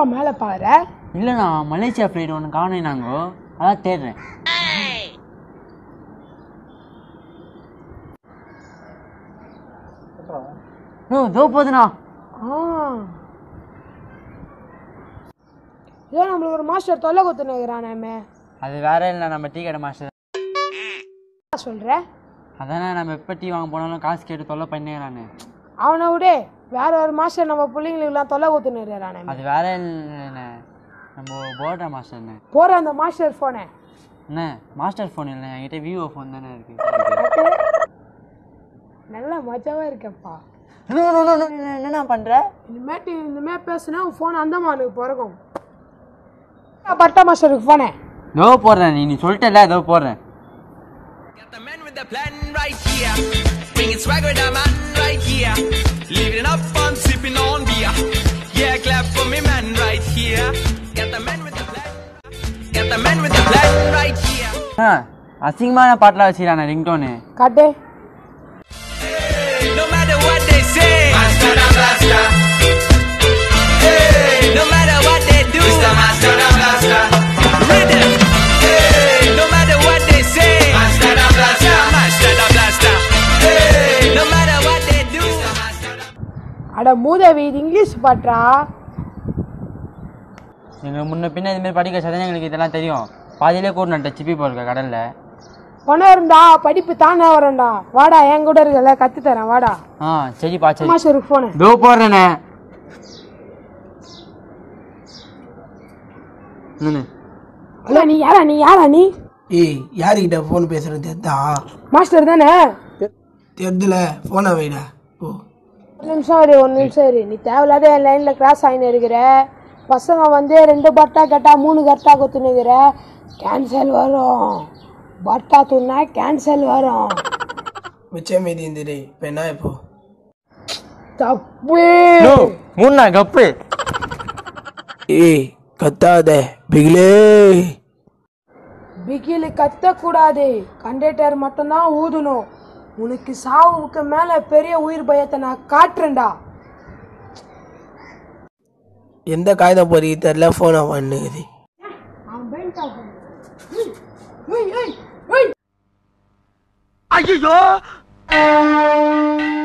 மேலே பாரு இல்லைண்ணா மலேசியா ஃப்ளைட் ஒன்று காணினாங்கோ அதான் தேடுறேன் நோ தோ போதுண்ணா ஆ ஏன் நம்மளுக்கு ஒரு மாஸ்டர் தொல்லை கொடுத்துனுக்குறானாமே அது வேற இல்லை நம்ம டீ கடை மாஸ்டர் சொல்கிற அதானே நம்ம எப்போ டீ வாங்க போனாலும் காசு கேட்டு தொல்லை பண்ணிக்கிறானு அவனை விட வேற ஒரு மாஸ்டர் நம்ம பிள்ளைங்களுக்குலாம் தொல்லை கொடுத்துனுக்குறானாமே அது வேற இல்லைண்ணே நம்ம போர்டா மாஸ்டர்ண்ணே போகிற அந்த மாஸ்டர் ஃபோனை என்ன மாஸ்டர் ஃபோன் இல்லை என்கிட்ட விவோ ஃபோன் தானே இருக்கு நல்லா மஜாவாக இருக்கேப்பா நோ, நோ, நோ, நோ, என்னண்ணா பண்ணுற இனிமேட்டு இனிமேல் பேசுனா உன் ஃபோன் அந்தமானுக்கு பிறக்கும் பட்டா மாஸ்டருக்கு ஃபோனே தோ போடுறேன் நீ நீ சொல்லிட்டல ஏதோ போடுறேன் Got the man with the plan right here. Bringing swag with the man right here. Living up fun, sipping on beer. Yeah, clap for me, man right here. Got the man with the plan. Got the man with the plan right here. ஆ அசிங்கமான பாட்டெலாம் வச்சுக்கிறானே ringtone காட்டு Hey, no matter what they say. Master the blaster. Hey, no matter what they do. Mr. Master the blaster. Rhythm. Hey, no matter what they say. Master the blaster. Master the blaster. Hey, no matter what they do. அட மூதேவி இது English பாட்டா எங்களுக்கு முன்ன பின்ன இதுமாரி படிக்க சதனை எங்களுக்கு இதெல்லாம் தெரியும் பாதியிலே கூட நட்ட சிப்பி போயிருக்க கடலில் பணம் இருந்தா படிப்பு தானே வரும்டா வாடா என் கூட இருக்கல கத்து தரேன் வாடா ஆ சரிப்பா சரி மாஸ்டருக்கு ஃபோனு தோ போடுறேண்ணே என்னண்ணே இல்ல நீ யாரா நீ யாரா நீ ஏய் யாருக்கிட்ட ஃபோன் பேசுறது தெரிதா மாஸ்டர் தானே தெரிதுல ஃபோனை வைடா ஓ ஒரு நிமிஷம் இரு ஒரு நிமிஷம் இரு நீ தேவையில்லாத என் லைன்ல கிராஸ் ஆகின்னு இருக்கிற பசங்க வந்து ரெண்டு பட்டா கேட்டா மூணு கரெக்டா குத்துனுக்கிற கேன்சல் வரும் பட்டா துண்ணா கேன்சல் வரும் மிச்சம் மீதி இருந்துடு இப்போ என்ன இப்போ தப்பு மூணா கப்பு ஏய் கத்தாத பிகிலே பிகிலு கத்தக்கூடாது கண்டக்டர் மட்டும்தான் ஊதணும் உனக்கு சாவுக்கு மேல பெரிய உயிர் பயத்தை நான் காட்டுறேன்டா எந்த காகிதம் பொறிக்க தெரில ஃபோனை பண்ணுது அவன் பெல்ட் ஆஃப் பண்ணு. ஏய், ஏய், ஏய், ஏய். ஐயோ